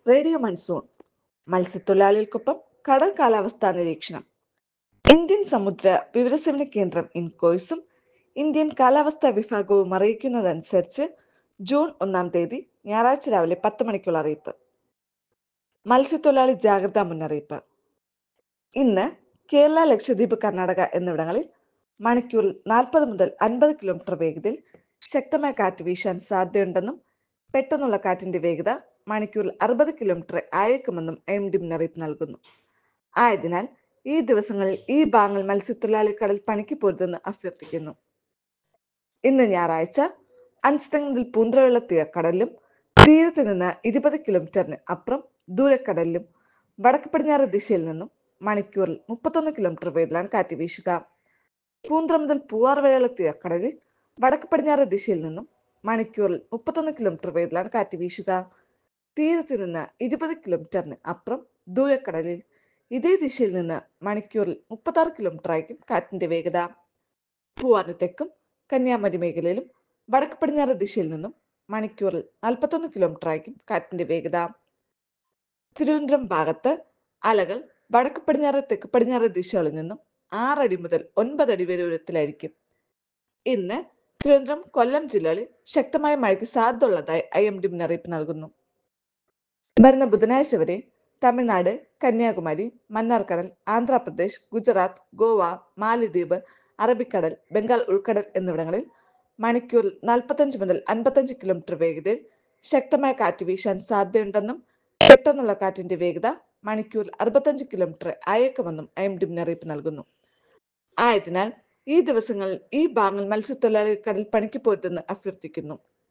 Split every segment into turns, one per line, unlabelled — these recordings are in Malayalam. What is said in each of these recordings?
റേഡിയോ മൺസൂൺ മത്സ്യത്തൊഴിലാളികൾക്കൊപ്പം കടൽ കാലാവസ്ഥാ നിരീക്ഷണം ഇന്ത്യൻ സമുദ്ര വിവരസേവന കേന്ദ്രം ഇൻകോയ്സും ഇന്ത്യൻ കാലാവസ്ഥാ വിഭാഗവും അറിയിക്കുന്നതനുസരിച്ച് ജൂൺ ഒന്നാം തീയതി ഞായറാഴ്ച രാവിലെ പത്ത് മണിക്കുള്ള അറിയിപ്പ് മത്സ്യത്തൊഴിലാളി ജാഗ്രതാ മുന്നറിയിപ്പ് ഇന്ന് കേരള ലക്ഷദ്വീപ് കർണാടക എന്നിവിടങ്ങളിൽ മണിക്കൂറിൽ നാൽപ്പത് മുതൽ അൻപത് കിലോമീറ്റർ വേഗതയിൽ ശക്തമായ കാറ്റ് വീശാൻ സാധ്യതയുണ്ടെന്നും പെട്ടെന്നുള്ള കാറ്റിന്റെ വേഗത മണിക്കൂറിൽ അറുപത് കിലോമീറ്റർ ആയേക്കുമെന്നും എം ഡി മുന്നറിയിപ്പ് നൽകുന്നു ആയതിനാൽ ഈ ദിവസങ്ങളിൽ ഈ ഭാഗങ്ങൾ മത്സ്യത്തൊഴിലാളി കടൽ പണിക്ക് പോരുതെന്ന് അഭ്യർത്ഥിക്കുന്നു ഇന്ന് ഞായറാഴ്ച അഞ്ചുതെങ്ങ് മുതൽ പൂന്തറയുള്ള തീരക്കടലിലും തീരത്ത് നിന്ന് ഇരുപത് കിലോമീറ്ററിന് അപ്പുറം ദൂരക്കടലിലും വടക്ക് പടിഞ്ഞാറ് ദിശയിൽ നിന്നും മണിക്കൂറിൽ മുപ്പത്തൊന്ന് കിലോമീറ്റർ വേഗത്തിലാണ് കാറ്റ് വീശുക പൂന്തറ മുതൽ പൂവാർ വരെയുള്ള തീരക്കടലിൽ വടക്ക് പടിഞ്ഞാറ് ദിശയിൽ നിന്നും മണിക്കൂറിൽ മുപ്പത്തൊന്ന് കിലോമീറ്റർ വേഗത്തിലാണ് കാറ്റ് വീശുക തീരത്ത് നിന്ന് ഇരുപത് കിലോമീറ്ററിന് അപ്പുറം ദൂരക്കടലിൽ ഇതേ ദിശയിൽ നിന്ന് മണിക്കൂറിൽ മുപ്പത്തി ആറ് കിലോമീറ്റർ ആയിരിക്കും കാറ്റിന്റെ വേഗത പൂവാറിന് തെക്കും കന്യാകുമാരി മേഖലയിലും വടക്ക് പടിഞ്ഞാറ് ദിശയിൽ നിന്നും മണിക്കൂറിൽ നാൽപ്പത്തൊന്ന് കിലോമീറ്റർ ആയിരിക്കും കാറ്റിന്റെ വേഗത തിരുവനന്തപുരം ഭാഗത്ത് അലകൾ വടക്ക് പടിഞ്ഞാറ് തെക്ക് പടിഞ്ഞാറ് ദിശകളിൽ നിന്നും ആറടി മുതൽ ഒൻപത് അടി വരെ ഉയരത്തിലായിരിക്കും ഇന്ന് തിരുവനന്തപുരം കൊല്ലം ജില്ലകളിൽ ശക്തമായ മഴയ്ക്ക് സാധ്യതയുള്ളതായി ഐ എം ഡി മുന്നറിയിപ്പ് നൽകുന്നു വരുന്ന ബുധനാഴ്ച വരെ തമിഴ്നാട് കന്യാകുമാരി മന്നാർക്കടൽ ആന്ധ്രാപ്രദേശ് ഗുജറാത്ത് ഗോവ മാലിദ്വീപ് അറബിക്കടൽ ബംഗാൾ ഉൾക്കടൽ എന്നിവിടങ്ങളിൽ മണിക്കൂറിൽ നാൽപ്പത്തഞ്ച് മുതൽ അൻപത്തഞ്ച് കിലോമീറ്റർ വേഗതയിൽ ശക്തമായ കാറ്റ് വീശാൻ സാധ്യതയുണ്ടെന്നും പെട്ടെന്നുള്ള കാറ്റിന്റെ വേഗത മണിക്കൂറിൽ അറുപത്തഞ്ച് കിലോമീറ്റർ അയക്കുമെന്നും എം ഡി മുന്നറിയിപ്പ് നൽകുന്നു ആയതിനാൽ ഈ ദിവസങ്ങളിൽ ഈ ഭാഗങ്ങൾ മത്സ്യത്തൊഴിലാളികൾ കടൽ പണിക്ക് പോരുതെന്ന് അഭ്യർത്ഥിക്കുന്നു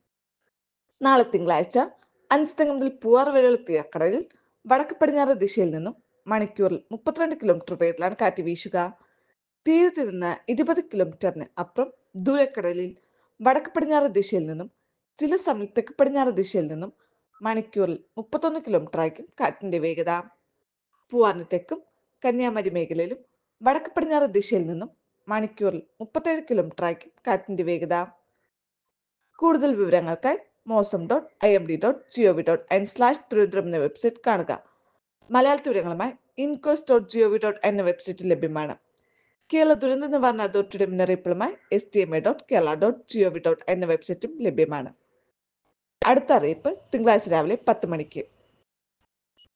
നാളെ തിങ്കളാഴ്ച അഞ്ചുതെങ്ങ് മുതൽ പൂവാർ വരെയുള്ള തീരക്കടലിൽ വടക്ക് പടിഞ്ഞാറ് ദിശയിൽ നിന്നും മണിക്കൂറിൽ മുപ്പത്തിരണ്ട് കിലോമീറ്റർ വേഗത്തിലാണ് കാറ്റ് വീശുക തീരത്ത് നിന്ന് ഇരുപത് കിലോമീറ്ററിന് അപ്പുറം ദൂരക്കടലിൽ വടക്ക് പടിഞ്ഞാറ് ദിശയിൽ നിന്നും ചില സമയം തെക്ക് പടിഞ്ഞാറ് ദിശയിൽ നിന്നും മണിക്കൂറിൽ മുപ്പത്തൊന്ന് കിലോമീറ്റർ ആയിരിക്കും കാറ്റിന്റെ വേഗത പൂവാറിന് തെക്കും കന്യാകുമാരി മേഖലയിലും വടക്ക് പടിഞ്ഞാറ് ദിശയിൽ നിന്നും മണിക്കൂറിൽ മുപ്പത്തേഴ് കിലോമീറ്റർ ആയിരിക്കും കാറ്റിന്റെ വേഗത കൂടുതൽ വിവരങ്ങൾക്കായി mausam dot I M D dot G O V dot N slash Thiruvananthapuram എന്ന വെബ്സൈറ്റ് കാണുക മലയാള വിവരങ്ങളുമായി INCOIS dot G O V dot എന്ന വെബ്സൈറ്റ് ലഭ്യമാണ് കേരള ദുരന്ത നിവാരണ അതോറിറ്റിയുടെ മുന്നറിയിപ്പുകളുമായി S T M A dot Kerala dot G O V dot എന്ന വെബ്സൈറ്റും ലഭ്യമാണ് അടുത്ത അറിയിപ്പ് തിങ്കളാഴ്ച രാവിലെ പത്ത് മണിക്ക്